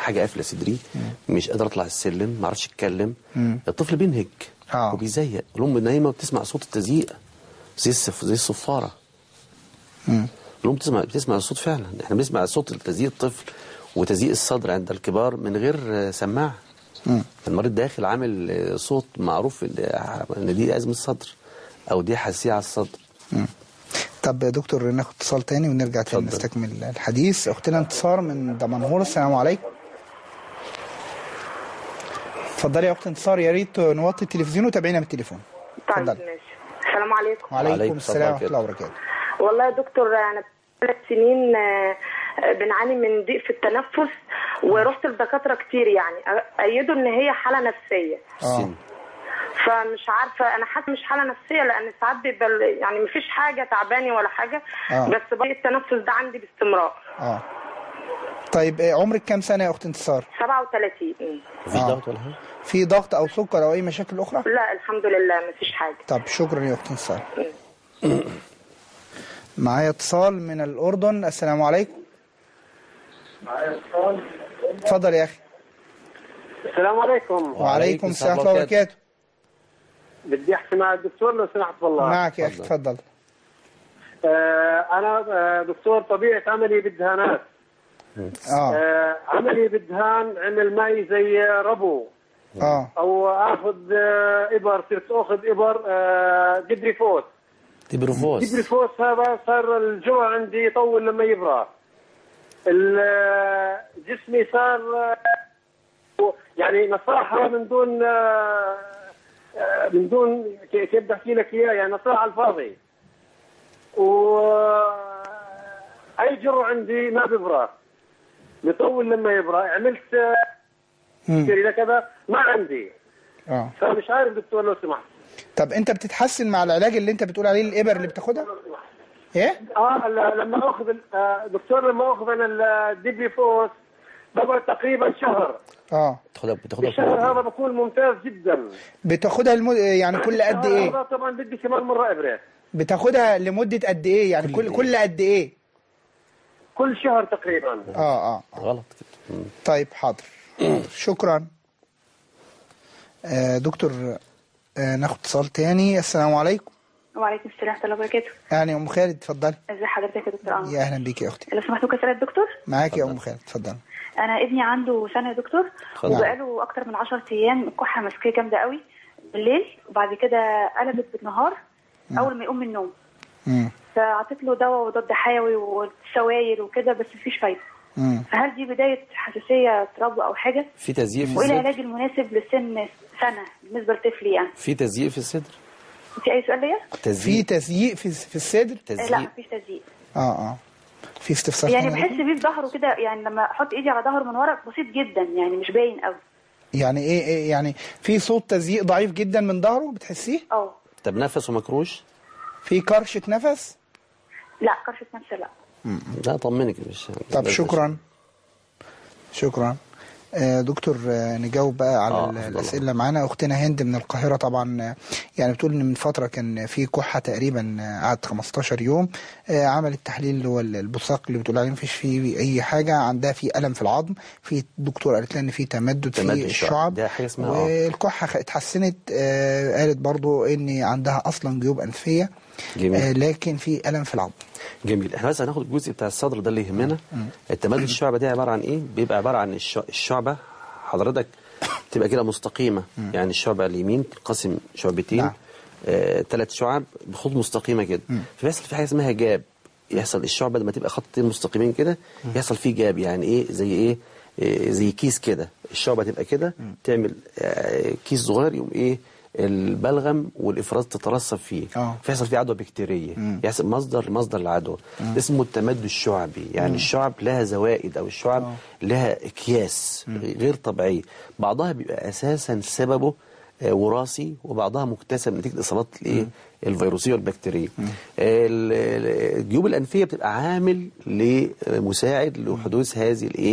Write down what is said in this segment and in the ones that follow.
حاجه قافله صدري مش قادر اطلع السلم ما اعرفش اتكلم مم. الطفل بينهج آه. وبيزيق الام نايمه بتسمع صوت التزييق زي السف... زي الصفاره مم. الام بتسمع بتسمع الصوت فعلا احنا بنسمع صوت التزييق الطفل وتزييق الصدر عند الكبار من غير آه، سماعه مم. المريض داخل عامل آه، صوت معروف ان إن دي ازمه صدر او دي حساسيه على الصدر طب يا دكتور ناخد اتصال تاني ونرجع تاني اتفضل. نستكمل الحديث اختنا انتصار من دمنهور السلام عليكم اتفضلي يا اخت انتصار يا ريت نوطي التلفزيون وتابعينا من التليفون طيب اتفضلي. ماشي السلام عليكم وعليكم وعليكم السلام السلام ورحمه الله وبركاته والله يا دكتور انا ثلاث سنين آه، آه، بنعاني من ضيق في التنفس ورحت لدكاتره كتير يعني أ- ايدوا ان هي حاله نفسيه اه سن. فمش عارفه انا حاسه مش حاله نفسيه لان ساعات بيبقى ال- يعني مفيش حاجه تعباني ولا حاجه آه. بس ضيق التنفس ده عندي باستمرار اه طيب آه، عمرك كام سنه يا اخت انتصار 37 مفيش آه. ضغط ولا حاجه في ضغط او سكر او اي مشاكل اخرى لا الحمد لله مفيش حاجه طب شكرا يا اخت انتصار معايا اتصال من الاردن السلام عليكم اتفضل يا اخي السلام عليكم وعليكم السلام ورحمه الله وبركاته بدي احكي مع الدكتور لو سمحت والله معك يا اخي اتفضل آه انا آه دكتور طبيعه عملي بالدهانات اه آه عملي بالدهان عمل معي زي ربو اه او اخذ آه ابر صرت اخذ ابر آه دبريفوس تبروفوس دبريفوس هذا صار الجوع عندي يطول لما يبرى ال- آه، جسمي صار آه، يعني نصاحه من دون آه، آه، من دون كي- كيف بدي احكي لك اياه يعني نصاحه على الفاضي و اي جرع عندي ما بيبرى بيطول لما يبرى عملت آه، مم. كذا كذا ما عندي اه فمش عارف دكتور لو سمحت طب انت بتتحسن مع العلاج اللي انت بتقول عليه الابر اللي بتاخدها ايه اه ل- لما اخذ ال- آه، دكتور لما اخذ انا الديبلي فوس بقعد تقريبا شهر اه بتاخدها بتاخدها الشهر هذا بروتين. بكون ممتاز جدا بتاخدها المد... يعني كل قد الشهر ايه هذا طبعا بدي كمان مره ابره بتاخدها لمده قد ايه يعني كل كل إيه؟ كل قد ايه كل شهر تقريبا اه اه غلط كده مم. طيب حاضر شكرا آه دكتور آه ناخد اتصال تاني السلام عليكم وعليكم السلام ورحمه الله وبركاته يعني ام خالد اتفضلي ازي حضرتك يا دكتور عمرو يا اهلا بيك يا اختي لو سمحت ممكن اسال الدكتور معاك يا ام خالد اتفضلي انا ابني عنده سنه يا دكتور اتفضل. وبقاله اكتر من 10 ايام الكحه ماسكاه جامده قوي بالليل وبعد كده قلبت بالنهار اول ما يقوم من النوم مم. فاعطيت له دواء وضد حيوي وسوائل وكده بس مفيش فايده مم. فهل دي بدايه حساسيه ربو او حاجه في تزييق في وايه الصدر العلاج المناسب لسن سنه بالنسبه لطفلي يعني في تزييق في الصدر في اي سؤال ليا في تزييق تزييق في في الصدر آه، لا تزييق مفيش تزييق اه اه في استفسار يعني تاني بحس ليكم؟ بيه في ظهره كده يعني لما احط ايدي على ظهره من ورا بسيط جدا يعني مش باين قوي يعني ايه, إيه يعني في صوت تزييق ضعيف جدا من ظهره بتحسيه اه طب نفسه مكروش في كرشه نفس لا كرشه نفسي لا لا طمنك مش طب شكرا شكرا آه، دكتور آه، نجاوب بقى على آه، ال- أفضل. الاسئله اللي معانا اختنا هند من القاهره طبعا آه، يعني بتقول ان من فتره كان في كحه تقريبا آه، قعدت 15 يوم آه، عملت تحليل اللي هو البصاق اللي بتقول عليه مفيش فيه اي حاجه عندها في الم في العظم في الدكتور قالت لها ان في تمدد تمدد في الشعب. الشعب ده حاجة اسمها آه. والكحه خ- اتحسنت آه، قالت برضو ان عندها اصلا جيوب انفيه جميل. آه، لكن في الم في العظم جميل احنا بس هناخد الجزء بتاع الصدر ده اللي يهمنا التمدد الشعبة دي عبارة عن ايه بيبقى عبارة عن الش- الشعبة حضرتك تبقى كده مستقيمة يعني الشعبة اليمين تنقسم شعبتين نعم. آه، ثلاث شعب بخطوط مستقيمة كده فبيحصل في حاجة اسمها جاب يحصل الشعبة لما تبقى خطين مستقيمين كده يحصل فيه جاب يعني ايه زي ايه آه، زي كيس كده الشعبة تبقى كده تعمل آه، كيس صغير يقوم ايه البلغم والافراز تترسب فيه آه. فيحصل فيه عدوى بكتيريه يحصل مصدر مصدر العدوى ده اسمه التمدد الشعبي يعني الشعب لها زوائد او الشعب لها اكياس غير طبيعيه بعضها بيبقى اساسا سببه آه، وراثي وبعضها مكتسب نتيجه اصابات الايه الفيروسيه والبكتيريه ال- ال- الجيوب الانفيه بتبقى عامل لمساعد لحدوث هذه الايه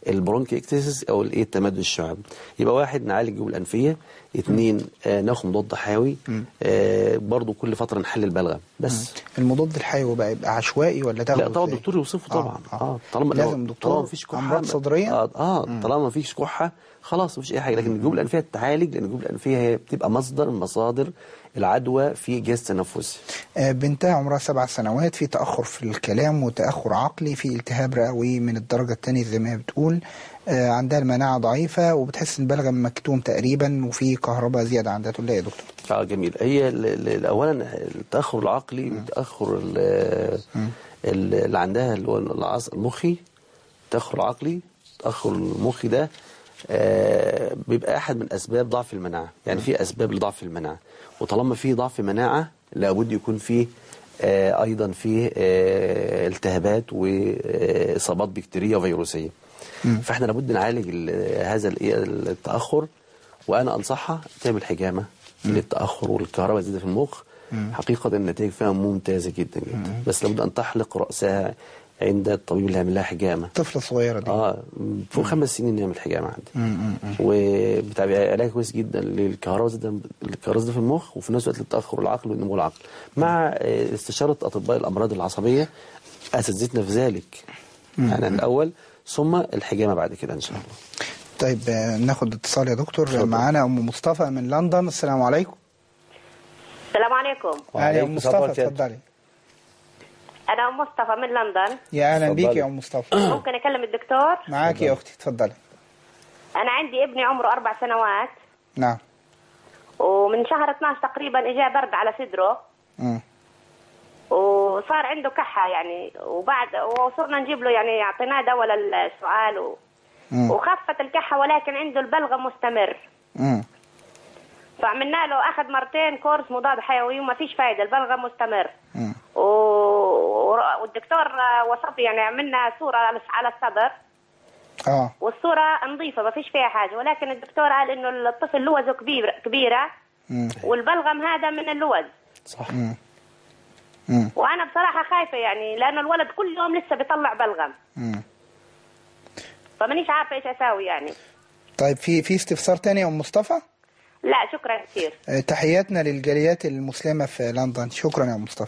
البرونكيكتسس او الايه التمدد الشعبي يبقى واحد نعالج الجيوب الانفيه اثنين آه ناخد مضاد حيوي آه برضو كل فتره نحلل بلغم بس المضاد الحيوي بقى يبقى عشوائي ولا تاخده لا طبعا إزاي؟ الدكتور يوصفه طبعا آه. اه, طالما لازم دكتور طالما مفيش كحه أمراض صدرية؟ اه, آه طالما مفيش كحه خلاص مفيش اي حاجه لكن الجيوب الانفيه تعالج لان الجيوب الانفيه هي بتبقى مصدر من مصادر العدوى في جهاز التنفسي آه، بنتها عمرها سبع سنوات في تأخر في الكلام وتأخر عقلي في التهاب رئوي من الدرجة الثانية زي ما هي بتقول آه، عندها المناعة ضعيفة وبتحس ان البلغم مكتوم تقريبا وفي كهرباء زيادة عندها تقول لها يا دكتور اه جميل هي ال- ال- اولا التاخر العقلي والتاخر ال- ال- اللي عندها اللي هو العص المخي التاخر العقلي التاخر المخي ده آه، بيبقى احد من اسباب ضعف المناعه يعني في اسباب لضعف المناعه وطالما في ضعف مناعه لابد يكون في آه، ايضا في آه، التهابات واصابات بكتيريه وفيروسيه فاحنا لابد نعالج ال- هذا الإيه التاخر وانا انصحها تعمل حجامه للتاخر والكهرباء زياده في المخ حقيقه النتائج فيها ممتازه جدا جدا بس لابد ان تحلق راسها عند الطبيب اللي هيعمل لها حجامه الطفلة الصغيرة دي اه فوق خمس سنين نعمل حجامه عندي وبتاع علاج كويس جدا للكهرباء زياده الكهرباء زياده في المخ وفي نفس الوقت للتاخر العقل والنمو العقل مع آه، استشاره اطباء الامراض العصبيه اساتذتنا في ذلك يعني الاول ثم الحجامه بعد كده ان شاء الله طيب آه، ناخد اتصال يا دكتور اتفضل. معانا ام مصطفى من لندن السلام عليكم السلام عليكم اهلا يا وعليكم ام السلام مصطفى ورحمة الله. اتفضلي انا ام مصطفى من لندن يا اهلا بيك اتفضلي. يا ام مصطفى ممكن اكلم الدكتور معاك يا اختي اتفضلي انا عندي ابني عمره اربع سنوات نعم ومن شهر 12 تقريبا اجاه برد على صدره مم. وصار عنده كحه يعني وبعد وصرنا نجيب له يعني اعطيناه دواء للسؤال و... مم. وخفت الكحه ولكن عنده البلغم مستمر مم. فعملنا له اخذ مرتين كورس مضاد حيوي وما فيش فايده البلغم مستمر مم. و... والدكتور وصف يعني عملنا صوره على الصدر اه والصوره نظيفه ما فيش فيها حاجه ولكن الدكتور قال انه الطفل لوزه كبير كبيره مم. والبلغم هذا من اللوز صح مم. مم. وانا بصراحه خايفه يعني لان الولد كل يوم لسه بيطلع بلغم مم. فمانيش عارفه ايش اسوي يعني طيب في في استفسار تاني يا ام مصطفى لا شكرا كثير آه، تحياتنا للجاليات المسلمة في لندن شكرا يا أم مصطفى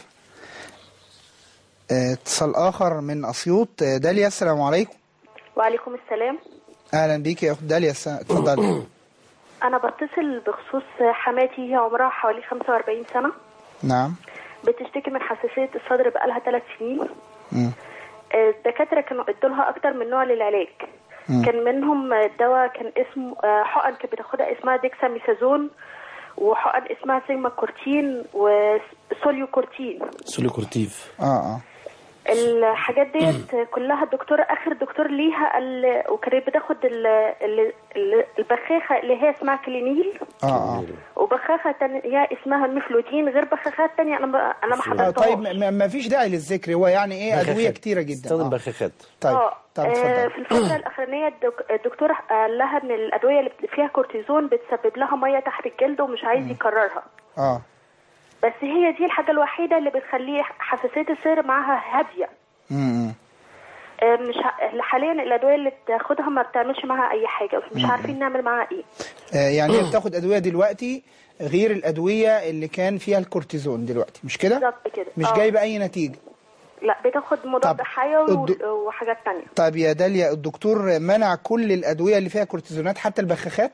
آه، اتصال آخر من أسيوط آه، داليا السلام عليكم وعليكم السلام أهلا بيك يا أخت داليا الس- اتفضلي أنا بتصل بخصوص حماتي هي عمرها حوالي 45 سنة نعم بتشتكي من حساسية الصدر بقالها ثلاث سنين مم. آه، الدكاترة كانوا ادوا لها أكتر من نوع للعلاج مم. كان منهم دواء كان اسمه آه، حقن كانت بتاخدها اسمها ديكساميثازون وحقن اسمها سيجما كورتين وسوليو كورتين سوليكورتيف اه اه الحاجات ديت كلها الدكتور اخر دكتور ليها قال وكانت بتاخد ال- ال- ال- البخاخه اللي هي اسمها كلينيل اه اه وبخاخه تانية اسمها الميفلودين غير بخاخات تانية انا ما انا ما آه، حضرتهاش طيب ما ما فيش داعي للذكر هو يعني ايه أدوية بخاخات. كتيرة جدا استخدم آه. بخاخات طيب اه طب آه، اتفضل في الفترة الأخرانية الدك- الدكتور قال لها إن الأدوية اللي فيها كورتيزون بتسبب لها مية تحت الجلد ومش عايز يكررها اه بس هي دي الحاجة الوحيدة اللي بتخليه حساسية الصدر معاها هادية مم. آه، مش ه... حاليا الأدوية اللي بتاخدها ما بتعملش معاها أي حاجة مش عارفين نعمل معاها إيه آه، يعني هي بتاخد أدوية دلوقتي غير الأدوية اللي كان فيها الكورتيزون دلوقتي مش كده؟ بالظبط كده مش آه. جايبة أي نتيجة لا بتاخد مضاد طب، حيوي و- الد- وحاجات تانية طيب يا داليا الدكتور منع كل الأدوية اللي فيها كورتيزونات حتى البخاخات؟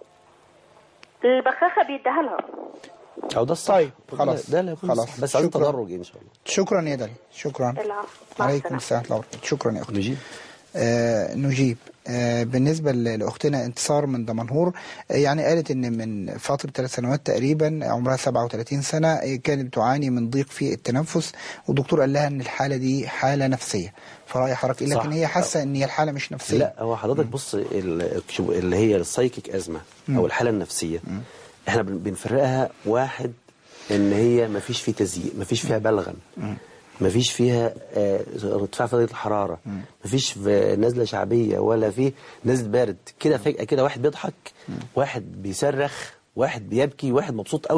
البخاخة بيديها لها او ده الصح طيب، ده- خلاص. ده لا يكون خلاص. صح. بس عايزين شكراً. تدرج ان شاء الله شكرا يا داليا شكرا العفو مع عليكم السلامة السلام ورحمة الله وبركاته شكرا يا أختي نجيب آه نجيب آه بالنسبة ل- لأختنا انتصار من دمنهور آه يعني قالت إن من فترة ثلاث سنوات تقريبا عمرها 37 سنة آه، كانت بتعاني من ضيق في التنفس والدكتور قال لها إن الحالة دي حالة نفسية فرأي حضرتك إيه صح. لكن هي حاسة إن هي الحالة مش نفسية لا هو حضرتك بص ال- اللي هي السايكيك ازمه او الحاله النفسيه احنا بن- بنفرقها واحد ان هي ما فيش فيه تزييق ما فيش فيها بلغم ما فيش فيها آه، ارتفاع في درجه الحراره ما فيش في نزله شعبيه ولا في نزله بارد كده فجاه كده واحد بيضحك واحد بيصرخ واحد بيبكي واحد مبسوط قوي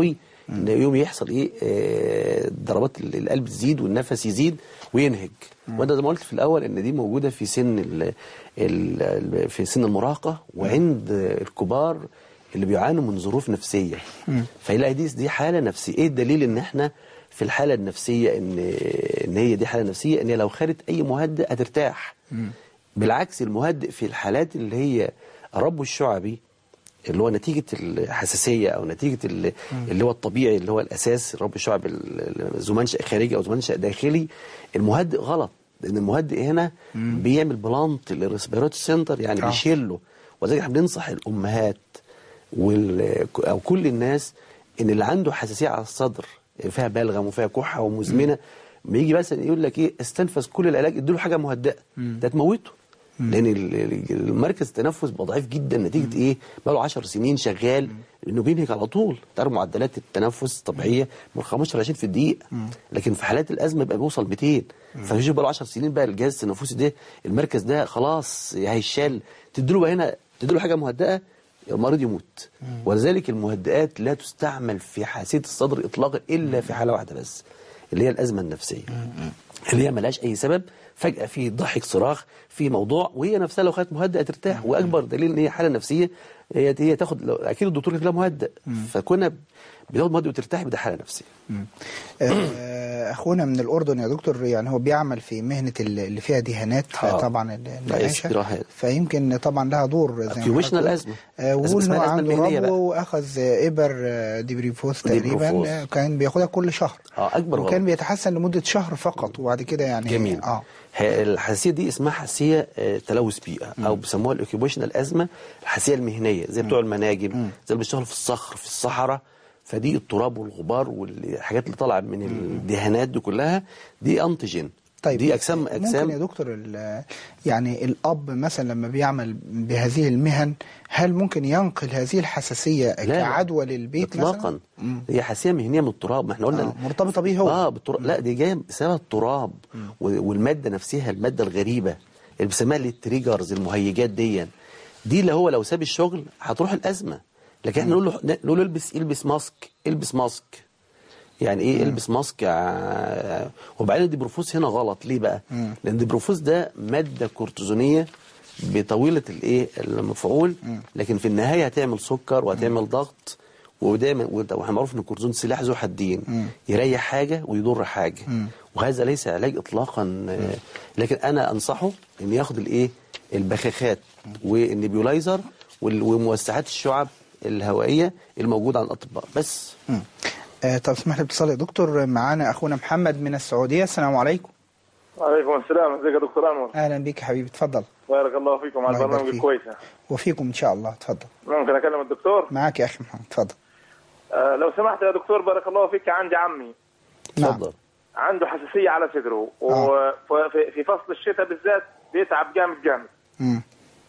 ان يوم يحصل ايه آه، ضربات ال- القلب تزيد والنفس يزيد وينهج وانا زي ما قلت في الاول ان دي موجوده في سن ال ال ال- في سن المراهقه وعند الكبار اللي بيعانوا من ظروف نفسيه فيلاقي دي دي حاله نفسيه ايه الدليل ان احنا في الحاله النفسيه ان ان هي دي حاله نفسيه ان هي لو خدت اي مهدئ هترتاح بالعكس المهدئ في الحالات اللي هي رب الشعبي اللي هو نتيجة الحساسية أو نتيجة ال- اللي هو الطبيعي اللي هو الأساس رب الشعب ال- ال- ذو منشأ خارجي أو ذو منشأ داخلي المهدئ غلط لأن المهدئ هنا بيعمل بلانت للريسبيراتوري سنتر يعني آه. بيشيله ولذلك احنا بننصح الأمهات وال أو كل الناس إن اللي عنده حساسية على الصدر فيها بلغم وفيها كحة ومزمنة بيجي مثلا يقول لك إيه استنفذ كل العلاج اديله حاجة مهدئة ده تموته لان ال- ال- المركز التنفس بقى ضعيف جدا نتيجه ايه بقى له 10 سنين شغال انه بينهك على طول تعرف معدلات التنفس الطبيعيه من 15 ل 20 في الدقيقه لكن في حالات الازمه بقى بيوصل 200 فشوف بقى له 10 سنين بقى الجهاز التنفسي ده المركز ده خلاص هيشال تديله بقى هنا تديله حاجه مهدئه المريض يموت ولذلك المهدئات لا تستعمل في حاسيه الصدر اطلاقا الا في حاله واحده بس اللي هي الازمه النفسيه اللي هي ملهاش اي سبب فجاه في ضحك صراخ في موضوع وهي نفسها لو خدت مهدئ ترتاح واكبر دليل ان هي حاله نفسيه هي هي تاخد لو- اكيد الدكتور كتب لها مهدئ فكنا بتاخد مهدئ وترتاح بده حاله نفسيه آه، اخونا من الاردن يا دكتور يعني هو بيعمل في مهنه ال- اللي فيها دهانات آه. طبعا ال- لا، النعاشة استراحات. فيمكن طبعا لها دور زي ما Occupational حضرتك قلت. asthma. آه، لازم وقول ان هو اسمها الأزمة عنده المهنية ربو بقى. واخذ ابر آه، ديبريفوس تقريبا ديبروفوس. آه، كان بياخدها كل شهر اه اكبر وكان غلط بيتحسن لمده شهر فقط وبعد كده يعني جميل اه ه- الحساسيه دي اسمها حساسيه آه، تلوث بيئه او بيسموها الاوكيبيشنال ازمه الحساسيه المهنيه زي بتوع المناجم زي اللي بيشتغلوا في الصخر في الصحراء فدي التراب والغبار والحاجات اللي طالعه من الدهانات دي كلها دي انتيجين طيب دي اجسام ممكن يا اجسام دكتور ال- يعني الاب مثلا لما بيعمل بهذه المهن هل ممكن ينقل هذه الحساسيه لا. كعدوى للبيت مثلا؟ اطلاقا هي حساسيه مهنيه من التراب ما احنا قلنا آه، مرتبطة بيه هو. اه بالتراب لا دي جايه بسبب التراب و- والماده نفسها الماده الغريبه اللي بيسموها التريجرز المهيجات دي دي اللي هو لو ساب الشغل هتروح الازمه لكن احنا نقول له نقول له البس البس ماسك البس ماسك يعني ايه البس ماسك ع- وبعدين الديبروفوس هنا غلط ليه بقى لان الديبروفوس ده ماده كورتيزونيه بطويله الايه المفعول لكن في النهايه هتعمل سكر وهتعمل ضغط ودايما واحنا معروف ان الكورتيزون سلاح ذو حدين يريح حاجه ويضر حاجه وهذا ليس علاج اطلاقا آه، لكن انا انصحه ان ياخد الايه البخاخات والنبيولايزر وال- وموسعات الشعب الهوائيه الموجوده عند الاطباء بس مم. آه طب اسمح لي اتصال يا دكتور معانا اخونا محمد من السعوديه السلام عليكم وعليكم السلام ازيك يا دكتور انور اهلا بك يا حبيبي اتفضل بارك الله فيكم على الله يبارك البرنامج فيك. الكويس وفيكم ان شاء الله اتفضل ممكن اكلم الدكتور معاك يا اخي محمد اتفضل آه لو سمحت يا دكتور بارك الله فيك عندي عمي نعم اتفضل عنده حساسيه على صدره آه. وفي في فصل الشتاء بالذات بيتعب جامد جامد مم.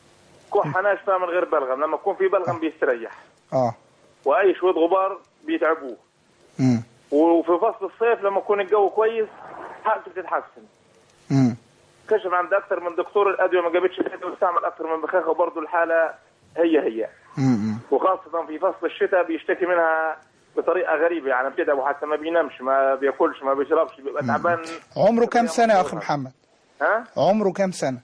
كحه ناشفه من غير بلغم لما يكون في بلغم بيستريح اه واي شويه غبار بيتعبوه مم. وفي فصل الصيف لما يكون الجو كويس حالته بتتحسن مم. كشف عند اكثر من دكتور الادويه ما جابتش فايده واستعمل اكثر من بخاخه وبرضه الحاله هي هي مم. وخاصة في فصل الشتاء بيشتكي منها بطريقة غريبة يعني بتدعب حتى ما بينامش ما بياكلش ما بيشربش بيبقى تعبان عمره كام سنه يا اخي محمد ها؟ عمره كام سنه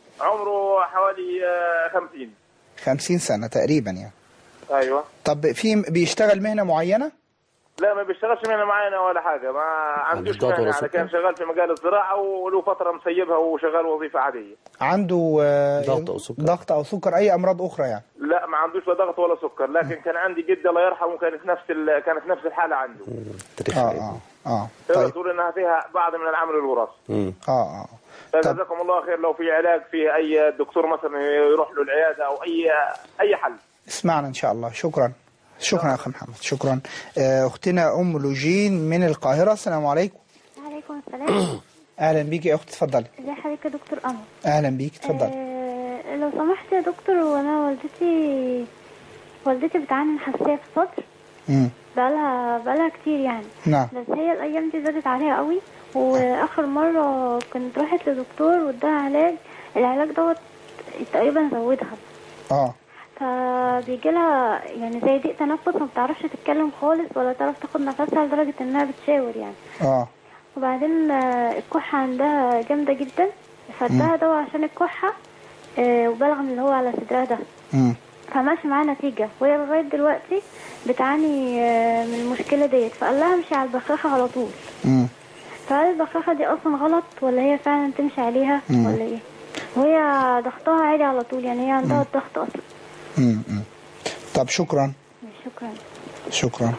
عمره حوالي آه، 50 خمسين سنه تقريبا يعني ايوه طب في بيشتغل مهنه معينه لا ما بيشتغلش منها معانا ولا حاجة ما عندوش ضغط ولا مهنة يعني سكر؟ كان شغال في مجال الزراعة وله فترة مسيبها وشغال وظيفة عادية عنده آه، ضغط أو سكر؟ ضغط او سكر اي امراض اخرى يعني لا ما عندوش لا ضغط ولا سكر لكن كان عندي جدة الله يرحمه كانت نفس ال... كانت نفس الحالة عنده تاريخ اه إيه؟ اه اه تقدر طيب تقول انها فيها بعض من العمل الوراثي مم. اه اه طب جزاكم الله خير لو في علاج في اي دكتور مثلا يروح له العياده او اي اي حل اسمعنا ان شاء الله شكرا شكرا يا اخي محمد شكرا آه، اختنا ام لوجين من القاهره السلام عليكم وعليكم السلام اهلا بيك يا اختي اتفضلي ازي حضرتك يا دكتور قمر اهلا بيك اتفضلي آه لو سمحت يا دكتور وانا والدتي والدتي بتعاني من حساسيه في الصدر مم. بقالها بقالها كتير يعني نعم بس هي الايام دي زادت عليها قوي واخر مره كنت راحت لدكتور واداها علاج العلاج دوت تقريبا زودها اه بيجي لها يعني زي ضيق تنفس ما بتعرفش تتكلم خالص ولا تعرف تاخد نفسها لدرجة انها بتشاور يعني اه وبعدين آه، الكحة عندها جامدة جدا فادها دواء عشان الكحة آه، وبلغم اللي هو على صدرها ده مم. فماشي معاها نتيجة وهي لغاية دلوقتي بتعاني آه، من المشكلة ديت فقال لها امشي على البخاخة على طول مم. فهل البخاخة دي أصلا غلط ولا هي فعلا تمشي عليها مم. ولا ايه وهي ضغطها عالي على طول يعني هي عندها الضغط أصلا مم. مم. طب شكرا شكرا شكرا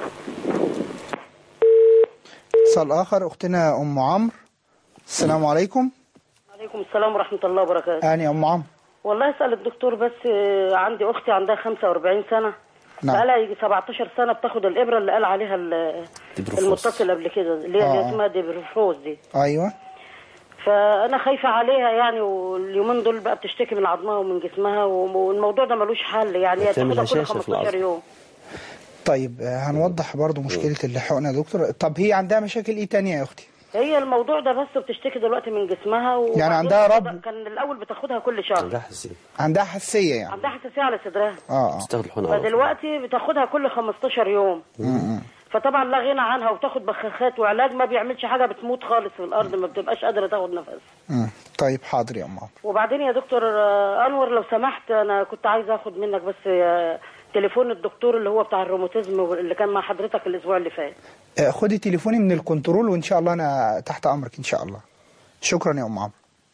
اتصال اخر اختنا ام عمرو السلام عليكم عليكم السلام ورحمة الله وبركاته انا يا ام عمرو والله اسأل الدكتور بس آه، عندي أختي عندها 45 سنة نعم. بقالها يجي 17 سنة بتاخد الإبرة اللي قال عليها ال- ديبروفوس. المتصل قبل كده اللي هي آه. اللي اسمها ديبروفوز دي ايوه فأنا خايفة عليها يعني واليومين دول بقى بتشتكي من عظمها ومن جسمها والموضوع ده ملوش حل يعني هي بتعمل تاخدها كل هشاشة في 15 العظم. يوم طيب آه، هنوضح برضو مشكله اللحقنا يا دكتور طب هي عندها مشاكل ايه تانية يا اختي هي الموضوع ده بس بتشتكي دلوقتي من جسمها وبعدين عندها بتاخدها- رب؟ كان الأول بتاخدها كل شهر عندها حساسيه عندها حساسيه يعني عندها حساسية على صدرها اه اه بتاخد الحقنه على طول. فدلوقتي بتاخدها كل 15 يوم فطبعا لا غنى عنها وتاخد بخاخات وعلاج ما بيعملش حاجه بتموت خالص في الارض ما بتبقاش قادره تاخد نفس مم. طيب حاضر يا ام عمرو وبعدين يا دكتور آه، انور لو سمحت انا كنت عايزه اخد منك بس آه، تليفون الدكتور اللي هو بتاع الروماتيزم اللي كان مع حضرتك الاسبوع اللي فات آه، خدي تليفوني من الكنترول وان شاء الله انا تحت امرك ان شاء الله شكرا يا ام عمرو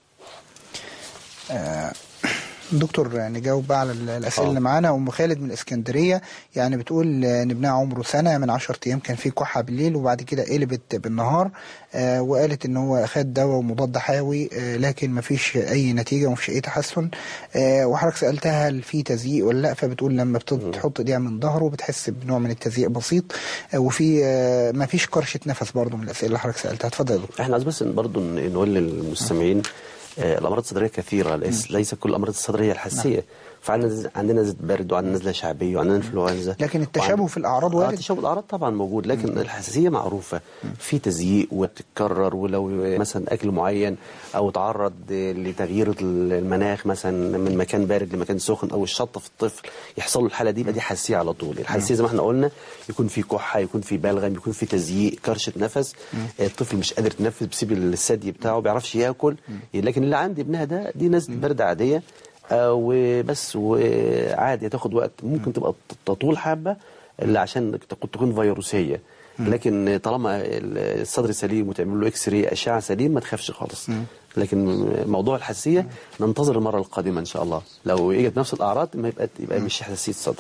آه، دكتور نجاوب بقى على ال- الاسئله آه. اللي معانا ام خالد من الاسكندريه يعني بتقول آه، ان ابنها عمره سنه من 10 ايام كان فيه كحه بالليل وبعد كده قلبت بالنهار آه، وقالت ان هو خد دواء ومضاد حيوي آه، لكن ما فيش اي نتيجه وما فيش اي تحسن آه، وحضرتك سالتها هل في تزييق ولا لا فبتقول لما بتحط ايديها من ظهره بتحس بنوع من التزييق بسيط آه، وفي آه، ما فيش كرشه نفس برضه من الاسئله اللي حضرتك سالتها اتفضل يا دكتور احنا عايز بس برضه نقول للمستمعين آه، الامراض الصدريه كثيره ليس, ليس كل الامراض الصدريه الحساسيه فعندنا عندنا نزله برد وعندنا نزله شعبيه وعندنا انفلونزا لكن التشابه وعند- في الأعراض اه وارد؟ التشابه الاعراض طبعا موجود لكن الحساسيه معروفه في تزييق وبتتكرر ولو مثلا اكل معين او تعرض لتغيير المناخ مثلا من مكان بارد لمكان سخن او الشطه في الطفل يحصل له الحاله دي يبقى دي حساسيه على طول الحساسيه زي ما احنا قلنا يكون في كحه يكون في بلغم يكون في تزييق كرشه نفس الطفل مش قادر يتنفس بيسيب الثدي بتاعه ما بيعرفش ياكل لكن اللي عند ابنها ده دي نزله برد عاديه آه، وبس وعادي تاخد وقت ممكن تبقى تطول حبه اللي عشان تكون تكون فيروسيه لكن طالما الصدر سليم وتعمل له اكس راي اشعه سليم ما تخافش خالص لكن موضوع الحساسيه ننتظر المره القادمه ان شاء الله لو اجت نفس الاعراض ما يبقى يبقى مش حساسيه صدر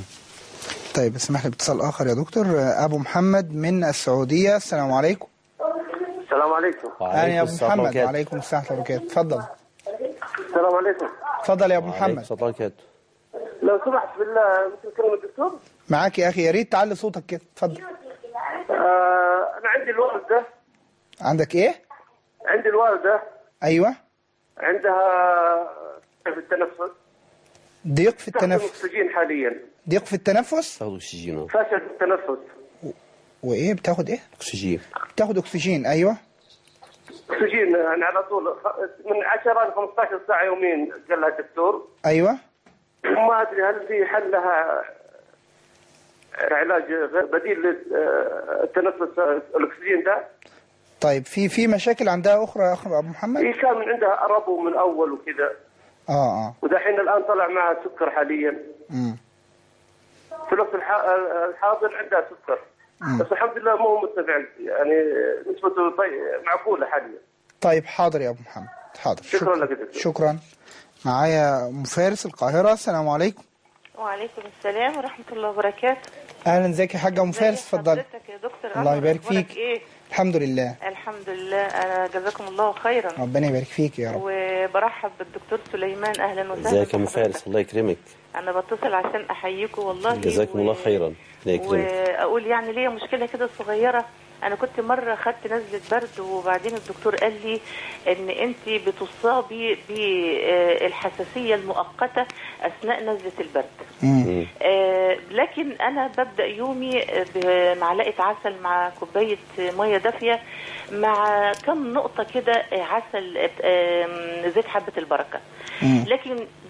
طيب اسمح لي باتصال اخر يا دكتور آه، ابو محمد من السعوديه السلام عليكم السلام عليكم اهلا يا ابو السلام محمد وبركاته. وعليكم السلام ورحمه الله وبركاته اتفضل السلام عليكم اتفضل يا ابو وعليكم محمد السلام ورحمة الله وبركاته. لو سمحت بالله ممكن كلمة الدكتور معاك يا اخي يا ريت تعلي صوتك كده اتفضل آه أنا عندي الوالدة عندك ايه عندي الوالدة ايوه عندها في التنفس ضيق في تستخدم التنفس أكسجين حاليا ضيق في التنفس تاخد اكسجين اه فشل في التنفس وايه بتاخد ايه اكسجين بتاخد اكسجين ايوه أكسجين يعني على طول خ- من 10 ل 15 ساعة يوميا قال لها الدكتور ايوه وما أدري هل في حل لها علاج غير بديل للتنفس الأكسجين ده طيب في في مشاكل عندها اخرى يا اخ ابو محمد هي كان من عندها ربو من أول وكذا اه اه ودحين الآن طلع معها سكر حاليا امم في الوقت الح- الحاضر عندها سكر بس الحمد لله مو مرتفع يعني نسبته طي- معقولة حاليا طيب حاضر يا ابو محمد حاضر شكرا لك يا دكتور. شكرا معايا ام فارس القاهره السلام عليكم وعليكم السلام ورحمة الله وبركاته اهلا ازيك يا حاجه ام فارس اتفضلي حضرتك يا دكتور الله أنور، يبارك أخبارك فيك ايه الحمد لله الحمد لله أنا جزاكم الله خيرا ربنا يبارك فيك يا رب وبرحب بالدكتور سليمان اهلا وسهلا ازيك يا ام بحضرتك. فارس الله يكرمك انا بتصل عشان احييكم والله جزاكم الله خيرا الله يكرمك واقول يعني ليا مشكله كده صغيره انا كنت مره خدت نزله برد وبعدين الدكتور قال لي ان انت بتصابي بالحساسيه المؤقته اثناء نزله البرد مم. آه، لكن انا ببدا يومي بمعلقه عسل مع كوبايه ميه دافيه مع كم نقطه كده عسل آم، زيت حبه البركه مم. لكن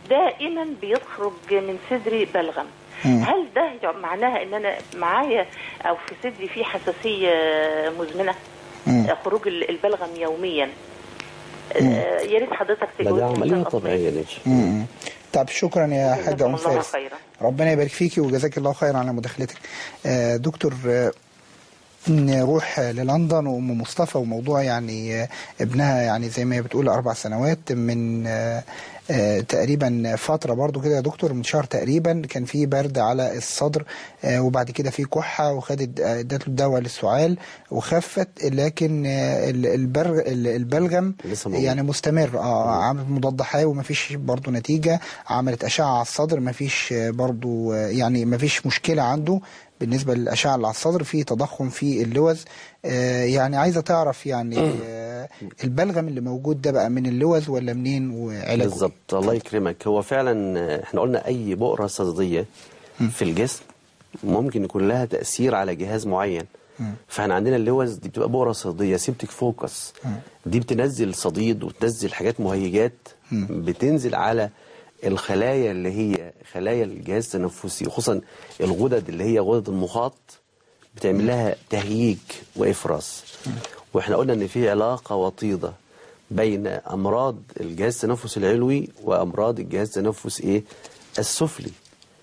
دائما بيخرج من صدري بلغم مم. هل ده معناها ان انا معايا او في صدري في حساسيه مزمنه مم. خروج ال- البلغم يوميا آه، يا ريت حضرتك لا تجاوبني ده عشان عمليه أطمن. طبيعيه ليش مم. طب شكرا يا حاجة جزاكم أم الله فارس خيرا. ربنا يبارك فيكي وجزاك الله خيرا على مداخلتك آه، دكتور آه، نروح للندن وام مصطفى وموضوع يعني آه، ابنها يعني زي ما هي بتقول اربع سنوات من آه، آه، تقريبا فتره برضو كده يا دكتور من شهر تقريبا كان في برد على الصدر آه، وبعد كده في كحه وخدت آه، ادت له الدواء للسعال وخفت لكن آه، ال- البرغ ال- البلغم لسه موجود. يعني مستمر اه عملت مضاد حيوي ومفيش برضو نتيجه عملت اشعه على الصدر مفيش آه، برضو آه، يعني مفيش مشكله عنده بالنسبه للاشعه اللي على الصدر في تضخم في اللوز آه، يعني عايزه تعرف يعني آه، البلغم اللي موجود ده بقى من اللوز ولا منين وعلاجه بالظبط الله يكرمك هو فعلا آه، احنا قلنا اي بؤره صدديه في الجسم ممكن يكون لها تاثير على جهاز معين فاحنا عندنا اللوز دي بتبقى بؤره صديديه سيبتك فوكس دي بتنزل صديد وتنزل حاجات مهيجات بتنزل على الخلايا اللي هي خلايا الجهاز التنفسي وخصوصا الغدد اللي هي غدد المخاط بتعمل لها تهييج وافراز واحنا قلنا ان في علاقه وطيده بين امراض الجهاز التنفسي العلوي وامراض الجهاز التنفسي ايه السفلي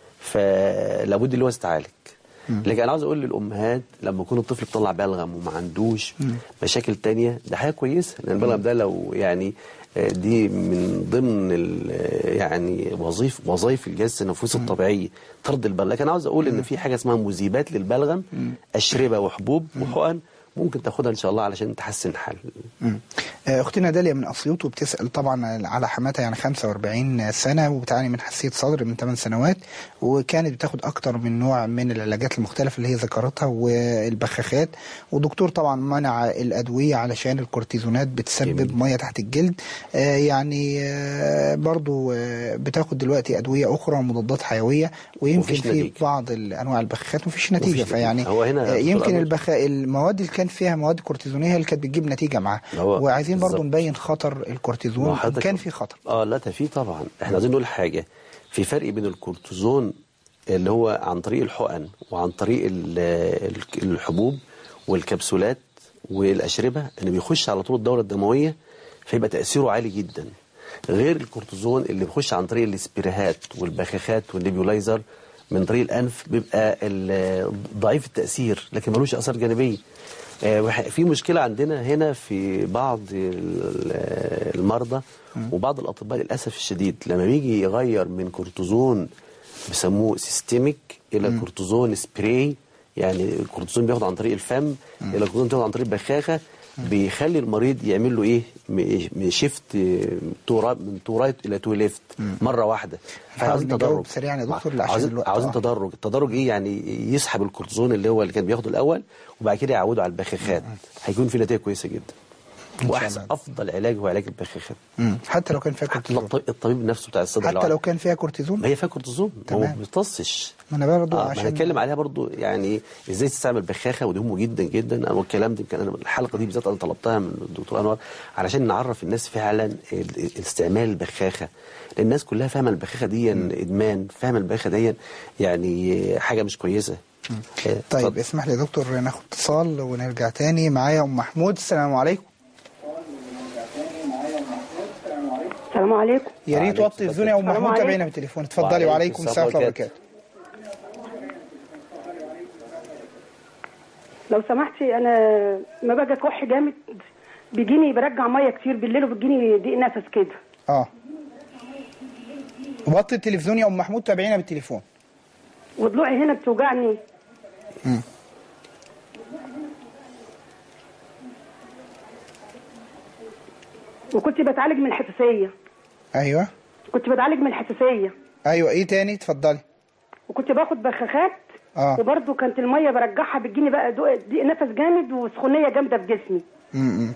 فلابد اللي هو يستعالج لكن انا عاوز اقول للامهات لما يكون الطفل بيطلع بلغم وما عندوش مشاكل تانية ده حاجه كويسه لان البلغم ده لو يعني آه، دي من ضمن ال- آه، يعني وظيف وظائف الجهاز التنفسي الطبيعيه طرد البلغم لكن عاوز اقول ان في حاجه اسمها مذيبات للبلغم اشربه وحبوب وحقن ممكن تاخدها ان شاء الله علشان تحسن حل مم. آه، اختنا داليا من اسيوط وبتسال طبعا على حماتها يعني 45 سنه وبتعاني من حساسيه صدر من 8 سنوات وكانت بتاخد اكتر من نوع من العلاجات المختلفه اللي هي ذكرتها والبخاخات ودكتور طبعا منع الادويه علشان الكورتيزونات بتسبب جميل. ميه تحت الجلد آه، يعني آه، برضو آه، بتاخد دلوقتي ادويه اخرى مضادات حيويه ويمكن مفيش في نتيجة. بعض انواع البخاخات مفيش نتيجه مفيش فيعني نتيجة. هو هنا آه، دكتور يمكن أمل. البخ... المواد اللي كان فيها مواد كورتيزونيه هي اللي كانت بتجيب نتيجه معاها هو وعايزين برضو بالظبط. نبين خطر ما الكورتيزون حضرتك- كان في خطر اه لا ده في طبعا احنا عايزين نقول حاجه في فرق بين الكورتيزون اللي هو عن طريق الحقن وعن طريق ال- ال- الحبوب والكبسولات والاشربه انه بيخش على طول الدوره الدمويه فيبقى تاثيره عالي جدا غير الكورتيزون اللي بيخش عن طريق الاسبريهات والبخاخات والنيبيولايزر من طريق الانف بيبقى ال- ضعيف التاثير لكن ملوش اثار جانبيه آه، وح- في مشكلة عندنا هنا في بعض ال- المرضى وبعض الأطباء للأسف الشديد لما بيجي يغير من كورتيزون بيسموه سيستميك إلى كورتيزون سبراي يعني الكورتيزون بياخد عن طريق الفم إلى الكورتيزون بياخد عن طريق البخاخة بيخلي المريض يعمل له ايه م- م- شيفت تو را- من تو رايت الى تو ليفت مره واحده نحاول نجاوب سريعا يا دكتور عشان عاوزين الوقت عاوزين آه. تدرج التدرج ايه يعني يسحب الكورتيزون اللي هو اللي كان بياخده الاول وبعد كده يعوده على البخاخات هيكون في نتيجه كويسه جدا شاء واحسن الله. افضل علاج هو علاج البخاخات مم. حتى لو كان فيها حتى كورتيزون الط- الطبيب نفسه بتاع الصدر حتى لو كان فيها كورتيزون ما هي فيها كورتيزون هو تمام. ما بيمتصش ما انا برضو اه ما عشان هنتكلم عليها برضو يعني ازاي تستعمل بخاخه ودي مهمه جدا جدا انا والكلام ده يمكن انا الحلقه دي بالذات انا طلبتها من الدكتور انور علشان نعرف الناس فعلا ال- استعمال البخاخه لان الناس كلها فاهمه البخاخه دي ادمان فاهمه البخاخه دي يعني حاجه مش كويسه آه، طيب اتفضل. اسمح لي يا دكتور ناخد اتصال ونرجع تاني معايا ام محمود السلام عليكم السلام عليكم يا ريت وعليكم وطي الزون يا ام السلام محمود عليكم. تابعينا بالتليفون اتفضلي وعليكم وعليكم السلام السلام ورحمه الله وبركاته. وبركاته لو سمحتي انا ما باجي كح جامد بيجيني برجع ميه كتير بالليل وبتجيني ضيق نفس كده اه وطي التلفزيون يا ام محمود تابعينا بالتليفون وضلوعي هنا بتوجعني مم. وكنت بتعالج من الحساسيه ايوه كنت بتعالج من الحساسيه ايوه ايه تاني اتفضلي وكنت باخد بخاخات اه وبرضه كانت الميه برجعها بتجيني بقى دو- ضيق نفس جامد وسخونيه جامده في جسمي امم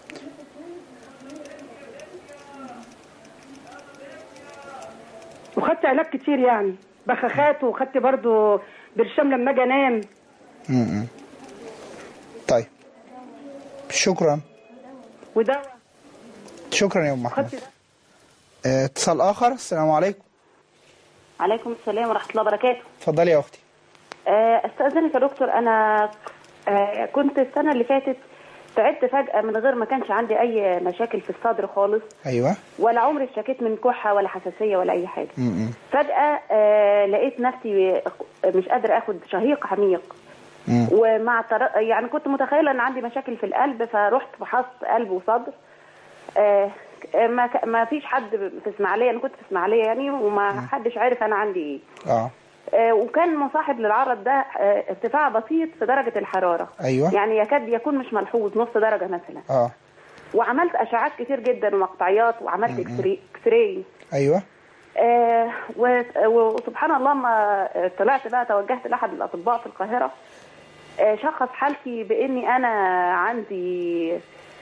وخدت علاج كتير يعني بخاخات وخدت برضه برشام لما اجي انام امم طيب شكرا ودواء شكرا يا ام محمود خدت آه، اتصال اخر السلام عليكم عليكم السلام ورحمة الله وبركاته اتفضلي يا اختي آه، استأذنك يا دكتور أنا آه، كنت السنة اللي فاتت تعبت فجأة من غير ما كانش عندي أي مشاكل في الصدر خالص ايوه ولا عمري اشتكيت من كحة ولا حساسية ولا أي حاجة م-م. فجأة آه، لقيت نفسي مش قادرة أخد شهيق عميق مم. ومع تر... يعني كنت متخيلة إن عندي مشاكل في القلب فرحت فحصت قلب وصدر آه، ما ك... ما فيش حد في اسماعيليه انا كنت في اسماعيليه يعني وما حدش عارف انا عندي ايه اه آه، وكان مصاحب للعرض ده آه، ارتفاع بسيط في درجة الحرارة أيوة. يعني يكاد يكون مش ملحوظ نص درجة مثلا اه وعملت أشعات كتير جدا ومقطعيات وعملت م-م. اكسري اكسراي ايوه آه و- وسبحان الله ما طلعت بقى توجهت لأحد الأطباء في القاهرة آه شخص حالتي بإني أنا عندي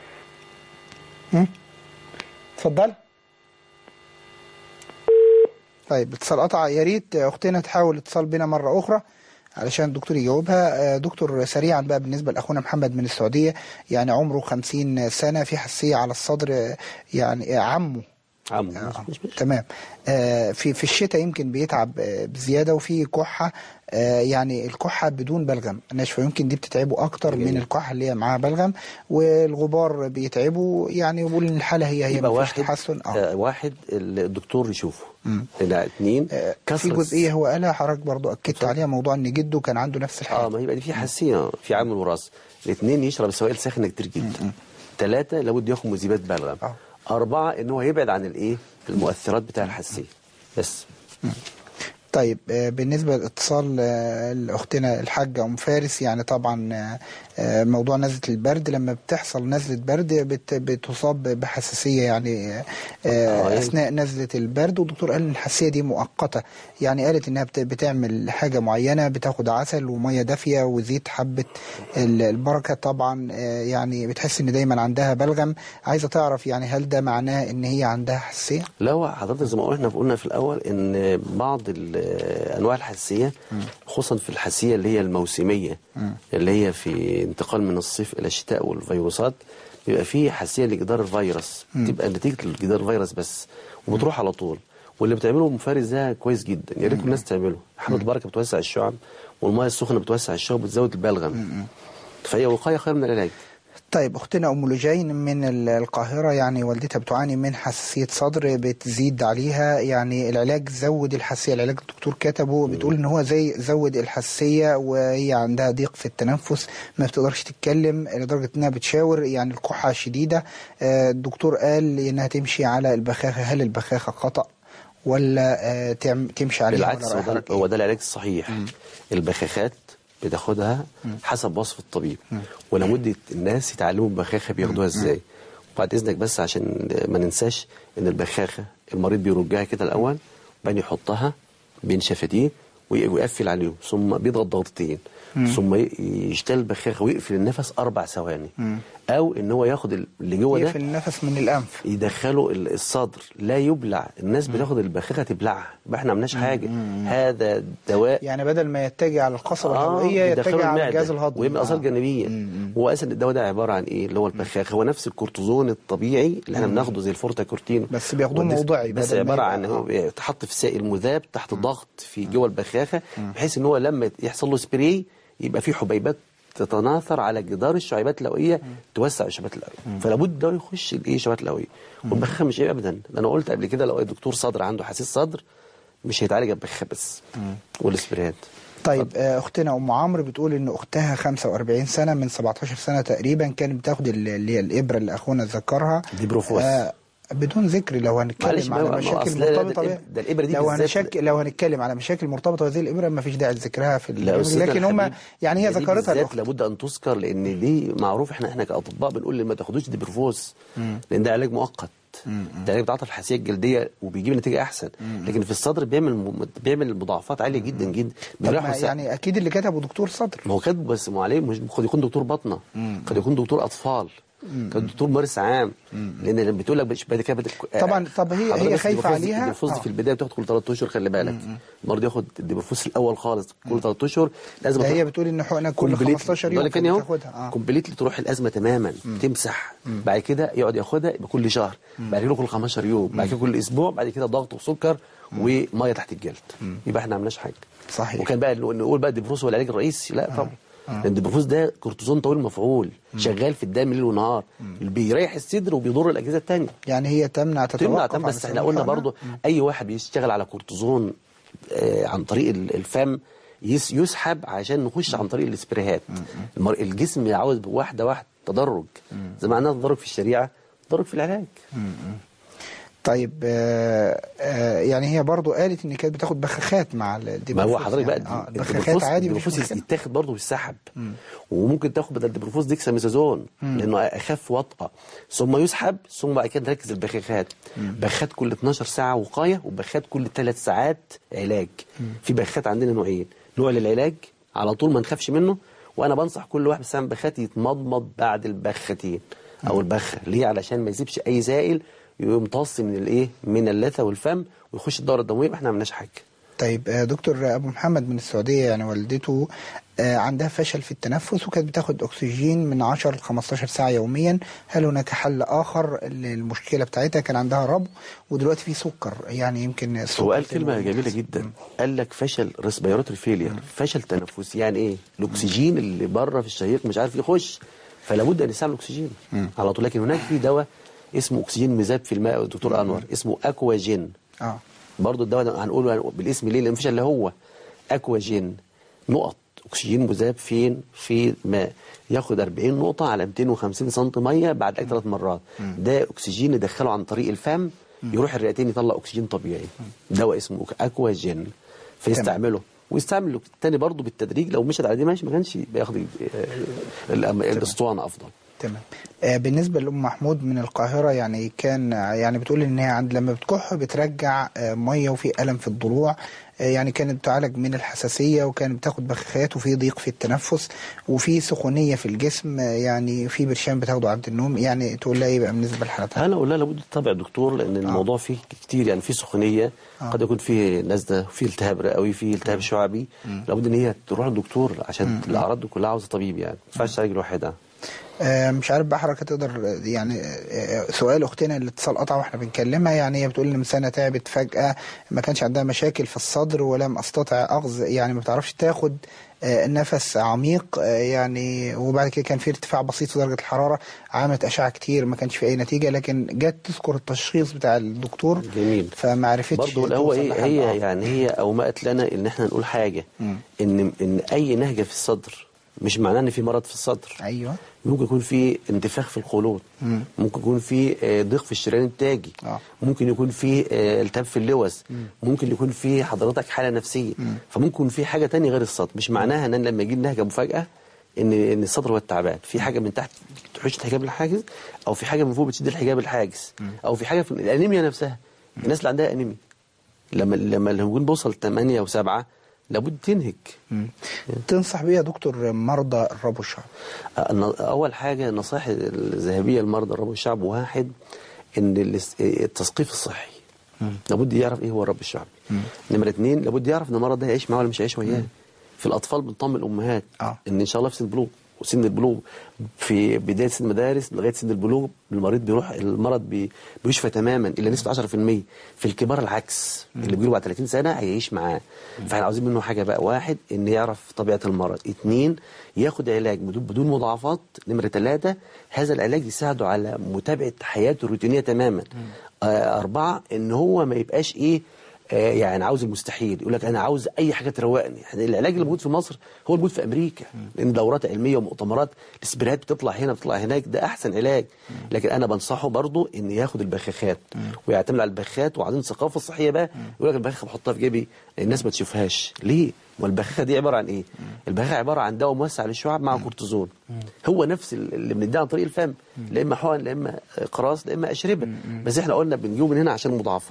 اتفضل طيب اتصال قطع يا ريت اختنا تحاول اتصال بنا مره اخرى علشان الدكتور يجاوبها آه، دكتور سريعا بقى بالنسبه لاخونا محمد من السعوديه يعني عمره 50 سنه في حساسيه على الصدر آه، يعني آه، عمه عمو آه، تمام آه، في في الشتاء يمكن بيتعب آه، بزياده وفي كحه آه، يعني الكحه بدون بلغم ناشفه يمكن دي بتتعبه اكتر من الكحه اللي هي معاها بلغم والغبار بيتعبه يعني يقول ان الحاله هي هي يبقى مفيش واحد تحسن اه آه واحد الدكتور يشوفه مم. لا اتنين في كثرة جزئيه هو قالها حضرتك برضو اكدت عليها موضوع ان جده كان عنده نفس الحاله اه ما يبقى دي في حساسيه في عامل وراثه الاثنين يشرب سوائل ساخنه كتير جدا ثلاثه لابد ياخد مذيبات بلغم اربعه ان هو يبعد عن الايه المؤثرات بتاع الحساسيه بس طيب آه، بالنسبة لاتصال آه، لأختنا الحاجة أم فارس يعني طبعا آه، آه، موضوع نزلة البرد لما بتحصل نزلة برد بت- بتصاب بحساسية يعني آه، آه، يعني- أثناء نزلة البرد والدكتور قال إن الحساسية دي مؤقتة يعني قالت إنها بت- بتعمل حاجة معينة بتاخد عسل ومية دافية وزيت حبة ال- البركة طبعا آه، يعني بتحس إن دايما عندها بلغم عايزة تعرف يعني هل ده معناه إن هي عندها حساسية؟ لا هو حضرتك زي ما قلنا قلنا في الاول ان بعض ال- انواع الحساسيه خصوصا في الحساسيه اللي هي الموسميه اللي هي في انتقال من الصيف الى الشتاء والفيروسات بيبقى في حساسيه لجدار الفيروس تبقى نتيجه لجدار الفيروس بس وبتروح على طول واللي بتعمله مفارس ده كويس جدا يا ريت الناس تعمله حبه بركه بتوسع الشعب والميه السخنه بتوسع الشعب بتزود البلغم فهي وقايه خير من العلاج طيب اختنا ام لجين من ال- القاهره يعني والدتها بتعاني من حساسيه صدر بتزيد عليها يعني العلاج زود الحساسيه العلاج الدكتور كتبه بتقول ان هو زي زود الحساسيه وهي عندها ضيق في التنفس ما بتقدرش تتكلم لدرجه انها بتشاور يعني الكحه شديده آه، الدكتور قال انها تمشي على البخاخه هل البخاخه خطا ولا آه، تعم- تمشي عليها بالعكس ولا هو رأيها ده, هو ده العلاج الصحيح البخاخات بتاخدها حسب وصف الطبيب ولابد الناس يتعلموا البخاخه بياخدوها ازاي وبعد اذنك بس عشان ما ننساش ان البخاخه المريض بيرجها كده الاول وبعدين يحطها بين شفتيه وي- ويقفل عليهم ثم بيضغط ضغطتين ثم ي- يشتغل البخاخه ويقفل النفس اربع ثواني او ان هو ياخد اللي جوه ده يقفل النفس من الانف يدخلوا ال- الصدر لا يبلع الناس بتاخد البخاخه تبلعها يبقى احنا ما عملناش حاجه هذا دواء يعني بدل ما يتجه على القصبه آه، الهوائيه بيدخلوا يتجه على المعدة الجهاز الهضمي ويبقى اثار آه. جانبيه هو اصلا الدواء ده عباره عن ايه اللي هو البخاخه هو نفس الكورتيزون الطبيعي اللي احنا بناخده زي الفورتاكورتين بس بياخدوه والديس- موضعي بس بدل ما عباره يبقى- عن هو آه. بيتحط في سائل مذاب تحت ضغط في جوه البخاخه بحيث ان هو لما يحصل له سبراي يبقى في حبيبات تتناثر على جدار الشعيبات الهوائيه توسع الشعيبات الهوائيه فلا بد ده يخش الايه الشعيبات الهوائيه والبخاخه مش عيب ابدا ده انا قلت قبل كده لو دكتور صدر عنده حساسيه صدر مش هيتعالج ببخاخه بس والسبريهات طيب آه، اختنا ام عمرو بتقول ان اختها 45 سنه من 17 سنه تقريبا كانت بتاخد ال- اللي هي الابره اللي اخونا ذكرها دي بروفوس. آه بدون ذكر لو معلش هنتكلم ما على هو- ما هو مشاكل أصل لا- لا، مرتبطه ده بيها- الإب- ده الإبرة دي لو بالذات- هنشك لو هنتكلم على مشاكل مرتبطه بهذه الابره ما فيش داعي لذكرها في لا البرنامج أستاذنا لكن هم الحبيب، يعني هي دي ذكرتها بالذات الاخت لابد ان تذكر لان دي معروف احنا احنا كاطباء بنقول اللي ما تاخدوش دي بروفوس لان ده علاج مؤقت ده علاج بتعطل الحساسيه الجلديه وبيجيب نتيجه احسن لكن في الصدر بيعمل م- بيعمل مضاعفات عاليه جدا جدا طب بيريح ما وسع- يعني اكيد اللي كتبه دكتور صدر ما هو كاتبه بس ما هو عليه مش قد يكون دكتور بطنه قد يكون دكتور اطفال كان الدكتور مارس عام لان لما بتقول لك بش- بعد كده بدك- طبعا طب هي حضرتك هي بس خايفه الديبروفوز- عليها الديبروفوز آه. في البدايه بتاخد كل 3 اشهر خلي بالك المرض ياخد الديبروفوز الاول خالص كل 3 اشهر لازم ده تروح هي بتقول ان حقنه كل كومبليت- 15 يوم ده كان يوم بتاخدها اه كومبليتلي تروح الازمه تماما تمسح بعد كده يقعد ياخدها يبقى كل شهر بعد كده كل 15 يوم بعد كده كل اسبوع بعد كده ضغط وسكر وميه تحت الجلد يبقى احنا ما عملناش حاجه صحيح وكان بقى نقول نقول بقى الديبروفوز هو العلاج الرئيسي لا طبعا لان الديبروفوز ده كورتيزون طويل المفعول شغال في الدم ليل ونهار بيريح الصدر وبيضر الاجهزه الثانيه يعني هي تمنع تمنع تتوقف تمنع عن بس احنا استخدام قلنا الحقنة؟ برضو اي واحد بيشتغل على كورتيزون آه، عن طريق ال- الفم يس يسحب عشان نخش عن طريق الاسبريهات المر- الجسم عاوز واحده واحده تدرج زي ما عندنا تدرج في الشريعه تدرج في العلاج طيب آه آه يعني هي برضو قالت ان كانت بتاخد بخاخات مع ما الديبروفوز هو حضرتك يعني. بقى آه الديبروفوز- البخاخات عادي مفيش الديبروفوز مشكله يتاخد برضه بالسحب وممكن تاخد بدل الديبروفوز ديكساميثازون لانه اخف وطأه ثم يسحب ثم بعد كده نركز البخاخات بخات كل 12 ساعه وقايه وبخات كل 3 ساعات علاج في بخات عندنا نوعين نوع للعلاج على طول ما نخافش منه وانا بنصح كل واحد بيستعمل بخات يتمضمض بعد البختين او البخه ليه علشان ما يسيبش اي سائل يمتص من الايه من اللثه والفم ويخش الدوره الدمويه يبقى احنا ما عملناش حاجه طيب آه، دكتور ابو محمد من السعوديه يعني والدته آه، عندها فشل في التنفس وكانت بتاخد اكسجين من 10 ل 15 ساعه يوميا هل هناك حل اخر للمشكله بتاعتها كان عندها ربو ودلوقتي في سكر يعني يمكن السكر هو قال زي ما كلمة قلنا. جميلة جدا قال لك فشل ريسبيراتوري فيلير فشل تنفسي يعني ايه الاكسجين اللي بره في الشهيق مش عارف يخش فلا بد ان يستعمل اكسجين على طول لكن هناك في دواء اسمه اكسجين مذاب في الماء دكتور انور اسمه اكواجين اه برضو الدواء ده هنقوله بالاسم ليه لان مفيش الا هو اكواجين نقط اكسجين مذاب فين في ماء ياخد 40 نقطه على 250 سم ميه بعد ثلاث مرات ده اكسجين ندخله عن طريق الفم يروح الرئتين يطلع اكسجين طبيعي دواء اسمه اكواجين فيستعمله ويستعمل التاني برضه بالتدريج لو مشت على دي ماشي ما كانش بياخد آه، الأم- الاسطوانه افضل تمام آه، بالنسبة لأم محمود من القاهرة يعني كان يعني بتقول إن هي عند لما بتكح بترجع آه، مية وفي ألم في الضلوع آه، يعني كانت بتعالج من الحساسية وكانت بتاخد بخاخات وفي ضيق في التنفس وفي سخونية في الجسم آه، يعني في برشام بتاخده عند النوم يعني تقول لها إيه بقى بالنسبة لحالتها؟ انا اقول لها لابد تتابع دكتور لان الموضوع فيه كتير يعني فيه سخونيه آه. قد يكون فيه نزله فيه التهاب رئوي فيه التهاب شعبي لابد ان هي تروح للدكتور عشان الاعراض دي كلها عاوزه طبيب يعني ما ينفعش تعالج لوحدها آه، مش عارف بقى حضرتك تقدر آه، يعني آه، سؤال اختنا اللي اتصال قطع واحنا بنكلمها يعني هي بتقول ان من سنه تعبت فجاه ما كانش عندها مشاكل في الصدر ولم استطع اخذ يعني ما بتعرفش تاخد آه، نفس عميق آه، يعني وبعد كده كان في ارتفاع بسيط في درجه الحراره عملت اشعه كتير ما كانش في اي نتيجه لكن جت تذكر التشخيص بتاع الدكتور جميل فما عرفتش برضه هو توصل ايه لحل. هي آه. يعني هي اومأت لنا ان احنا نقول حاجه ان ان اي نهجه في الصدر مش معناه ان في مرض في الصدر ايوه ممكن يكون في انتفاخ في القولون مم. ممكن يكون في آه، ضيق في الشريان التاجي آه. ممكن يكون في آه، التهاب في اللوز ممكن يكون في حضرتك حاله نفسيه فممكن يكون في حاجه تانية غير الصدر مش معناها ان أنا لما يجي النهجه مفاجاه ان ان الصدر هو التعبان في حاجه من تحت تحوش الحجاب الحاجز او في حاجه من فوق بتشد الحجاب الحاجز او في حاجه في الانيميا نفسها الناس اللي عندها انيميا لما لما الهرمون بيوصل 8 و7 لابد تنهج تنصح بيه يا دكتور مرضى الربو الشعبي أن- اول حاجه النصائح الذهبيه لمرضى الربو الشعبي واحد ان الاس- التثقيف الصحي لابد يعرف ايه هو الرب الشعبي نمره اثنين لابد يعرف ان المرض ده هيعيش معاه ولا مش هيعيش وياه في الاطفال بنطمن الامهات آه. ان ان شاء الله في سن البلوغ وسن البلوغ في بدايه سن المدارس لغايه سن البلوغ المريض بيروح المرض بي بيشفى تماما الا نسبه 10% في الكبار العكس اللي بيجيله بعد 30 سنه هيعيش معاه فاحنا عاوزين منه حاجه بقى واحد ان يعرف طبيعه المرض اثنين ياخد علاج بدون بدون مضاعفات نمره ثلاثه هذا العلاج يساعده على متابعه حياته الروتينيه تماما آه اربعه ان هو ما يبقاش ايه آه، يعني عاوز المستحيل يقول لك انا عاوز اي حاجه تروقني يعني العلاج اللي موجود في مصر هو الموجود في امريكا لان دورات علميه ومؤتمرات السبريهات بتطلع هنا بتطلع هناك ده احسن علاج لكن انا بنصحه برضه ان ياخد البخاخات ويعتمد على البخاخات وبعدين الثقافه الصحيه بقى يقول لك البخاخه بحطها في جيبي الناس ما تشوفهاش ليه والبخاخه دي عباره عن ايه البخاخه عباره عن دواء موسع للشعب مع كورتيزون هو نفس اللي بنديه عن طريق الفم لا اما حقن لا اما قراص لا اما اشربه بس احنا قلنا بنجيبه من هنا عشان المضاعفات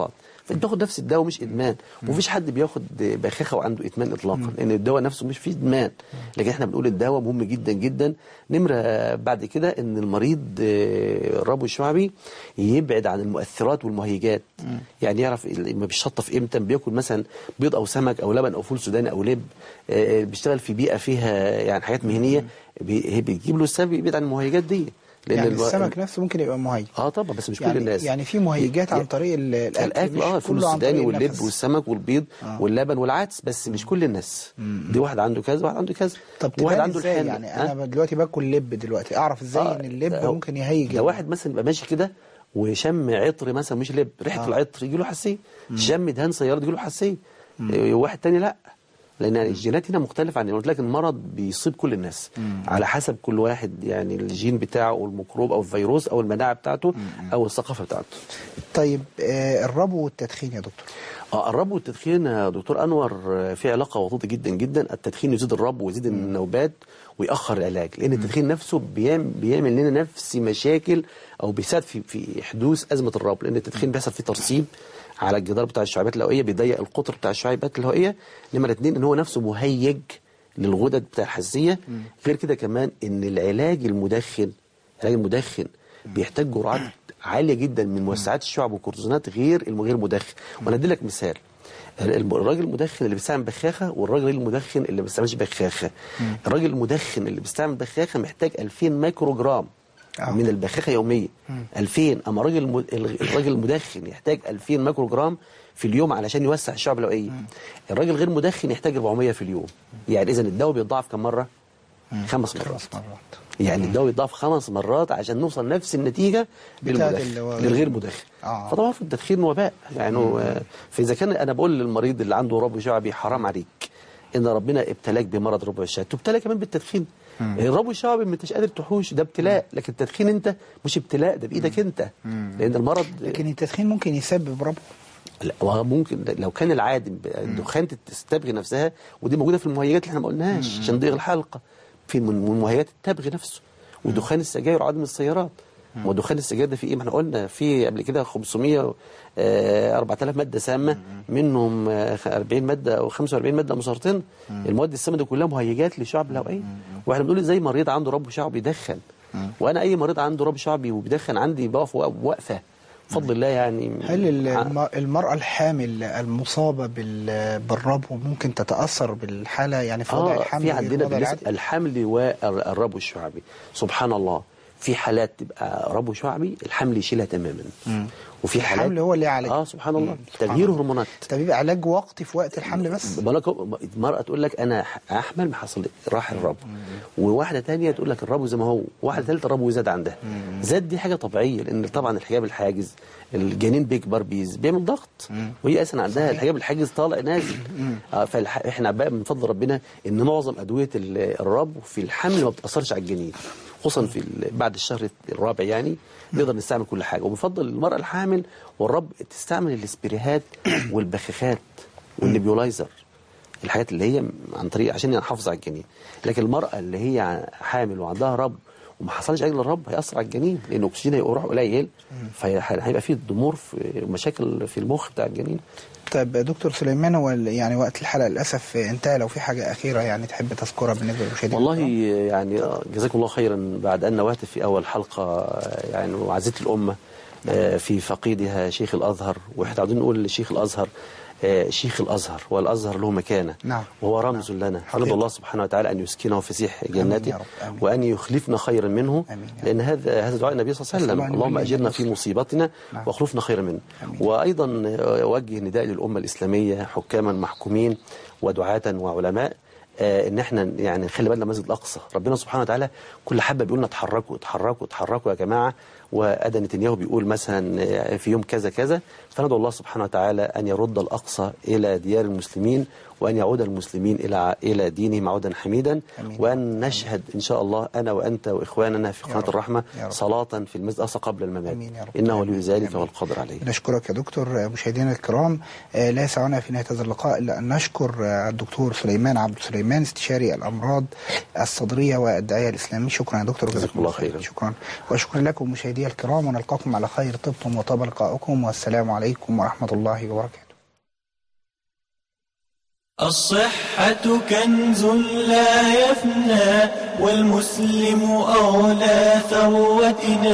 فانت بتاخد نفس الدواء مش ادمان ومفيش حد بياخد بخاخه وعنده ادمان اطلاقا لان الدواء نفسه مش فيه ادمان لكن احنا بنقول الدواء مهم جدا جدا نمره بعد كده ان المريض آه، الربو الشعبي يبعد عن المؤثرات والمهيجات يعني يعرف ما بيشطف امتى بياكل مثلا بيض او سمك او لبن او فول سوداني او لب آه، بيشتغل في بيئه فيها يعني حاجات مهنيه بي- هي بتجيب له السبب يبعد عن المهيجات دي يعني الو- السمك نفسه ممكن يبقى مهيج اه طبعا بس مش يعني كل الناس يعني في مهيجات عن طريق ال- الاكل الاكل مش اه الفول كله عن السوداني طريق واللب النفس. والسمك والبيض آه. واللبن والعدس بس مش كل الناس دي واحد عنده كذا واحد عنده كذا طب واحد تبان عنده ازاي الحمل يعني آه؟ انا دلوقتي باكل لب دلوقتي اعرف ازاي آه، ان اللب ده هو- ممكن يهيج ده واحد مثلا يبقى ماشي كده وشم عطر مثلا مش لب ريحه آه. العطر يجي له حساسيه شم دهان سياره يجي له حساسيه آه، واحد تاني لا لان الجينات هنا مختلفه عن قلت لك المرض بيصيب كل الناس على حسب كل واحد يعني الجين بتاعه او الميكروب او الفيروس او المناعه بتاعته او الثقافه بتاعته طيب آه الربو والتدخين يا دكتور اه الرب والتدخين يا دكتور انور آه، في علاقه وطيده جدا جدا التدخين يزيد الرب ويزيد النوبات ويأخر العلاج لان التدخين نفسه بيعمل, بيعمل لنا نفس مشاكل او بيساعد في في حدوث ازمه الرب لان التدخين بيحصل فيه ترسيب على الجدار بتاع الشعيبات الهوائيه بيضيق القطر بتاع الشعيبات الهوائيه نمره اتنين ان هو نفسه مهيج للغدد بتاع الحساسيه غير كده كمان ان العلاج المدخن العلاج المدخن بيحتاج جرعات عاليه جدا من موسعات الشعب والكورتيزونات غير الغير مدخن وانا ادي لك مثال الم- الراجل المدخن اللي بيستعمل بخاخه والراجل المدخن اللي ما بيستعملش بخاخه الراجل المدخن اللي بيستعمل بخاخه محتاج 2000 مايكرو جرام آه. من البخاخه يوميا 2000 اما الراجل الم- الراجل المدخن يحتاج 2000 مايكرو جرام في اليوم علشان يوسع الشعب الهوائيه الراجل غير مدخن يحتاج 400 في اليوم يعني اذا الدواء بيتضاعف كم مره خمس مرات خمس مرات يعني الدواء بيتضاف خمس مرات عشان نوصل نفس النتيجه بتاعت للمدخن اللي هو- للغير مدخن آه. فطبعا في التدخين وباء يعني هو- فاذا كان انا بقول للمريض اللي عنده ربو شعبي حرام عليك ان ربنا ابتلاك بمرض ربو الشعبي تبتلى كمان بالتدخين الربو الشعبي ما انتش قادر تحوش ده ابتلاء لكن التدخين انت مش ابتلاء ده بايدك انت لان المرض لكن التدخين ممكن يسبب ربو لا هو ممكن لو كان العادم الدخان تستبغي نفسها ودي موجوده في المهيجات اللي احنا ما قلناهاش عشان ضيق الحلقه في من من مهيجات التبغ نفسه ودخان السجاير وعدم السيارات ودخان السجاير ده في ايه ما احنا قلنا في قبل كده 500 آه، 4000 ماده سامه منهم آه، 40 ماده او 45 ماده مسرطنه المواد السامه دي كلها مهيجات للشعب الهوائيه واحنا بنقول ازاي مريض عنده رب شعبي بيدخن وانا اي مريض عنده رب شعبي وبيدخن عندي بقف وقفه بفضل الله يعني هل ال- الم- المرأة الحامل المصابة بال- بالربو ممكن تتأثر بالحالة يعني في وضع اه الحمل في غير عندنا الوضع بالنسبه العادي؟ الحمل والربو الشعبي سبحان الله في حالات تبقى ربو شعبي الحمل يشيلها تماما وفي حالات الحمل هو اللي يعالج اه سبحان الله مم. سبحان تغيير الله. هرمونات طب يبقى علاج وقتي في وقت الحمل بس بقول لك المرأة تقول لك أنا أحمل ما حصل راح الربو وواحدة تانية تقول لك الربو زي ما هو واحدة ثالثة الربو زاد عندها زاد دي حاجة طبيعية لأن طبعا الحجاب الحاجز الجنين بيكبر بيز بيعمل ضغط وهي أصلا عندها الحجاب الحاجز طالع نازل آه فإحنا بقى من فضل ربنا إن معظم أدوية ال- الربو في الحمل ما بتأثرش على الجنين خصوصا في ال- بعد الشهر الرابع يعني نقدر نستعمل كل حاجة وبفضل المرأة الحامل والرب تستعمل الاسبريهات والبخاخات والنبيولايزر الحاجات اللي هي عن طريق عشان نحافظ على الجنين لكن المرأة اللي هي حامل وعندها رب وما حصلش عجل الرب هيأثر على الجنين لأن الأكسجين هيروح قليل فهيبقى فيه ضمور في مشاكل في المخ بتاع الجنين طيب دكتور سليمان هو ال- يعني وقت الحلقة للأسف انتهى لو في حاجة أخيرة يعني تحب تذكرها بالنسبة للمشاهدين والله يعني آه، جزاكم الله خيرا بعد أن نوهت في أول حلقة آه، يعني وعزيت الأمة آه، في فقيدها شيخ الأزهر وإحنا عاوزين نقول لشيخ الأزهر آه، شيخ الأزهر والأزهر له مكانة نعم. وهو رمز لنا فنرجو الله سبحانه وتعالى أن يسكنه فسيح جنته يا رب، آمين. وأن يخلفنا خيرا منه لأن هذا هذا دعاء النبي صلى الله عليه نسأل الله وسلم أن اللهم يولي أجرنا لنا في مصيبتنا نعم. واخلفنا خيرا منه وأيضا آه، أوجه نداء للأمة الإسلامية حكاما محكومين ودعاة وعلماء آه، ان احنا يعني نخلي بالنا من المسجد الاقصى ربنا سبحانه وتعالى كل حبه بيقول لنا اتحركوا اتحركوا اتحركوا يا جماعه وادى نتنياهو بيقول مثلا آه، في يوم كذا كذا فندعو الله سبحانه وتعالى ان يرد الاقصى الى ديار المسلمين وان يعود المسلمين الى الى دينهم عودا حميدا وان نشهد ان شاء الله انا وانت واخواننا في قناه الرحمه يا رب. صلاه في المسجد الاقصى قبل الممات آمين يا رب. انه ولي ذلك والقادر عليه نشكرك يا دكتور آه، مشاهدينا الكرام آه، لا يسعنا في نهاية هذا اللقاء إلا أن نشكر آه، الدكتور سليمان عبد سليمان استشاري الأمراض الصدرية والداعية الإسلامي شكرا يا دكتور جزاكم الله خيرا شكرا وشكرا لكم مشاهدينا مشاهدي الكرام ونلقاكم على خير طبتم وطاب لقاؤكم والسلام عليكم ورحمة الله وبركاته الصحة كنز لا يفنى والمسلم أولى ثروتنا